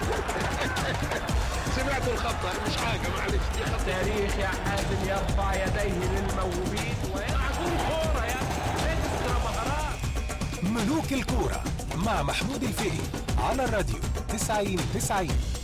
سمعت الخطة مش حاجة معلش دي خطة التاريخ يا حازم يرفع يديه للموهوبين ويلعبون كورة يا اكسترا مهارات ملوك الكورة مع محمود الفقي على الراديو 90 90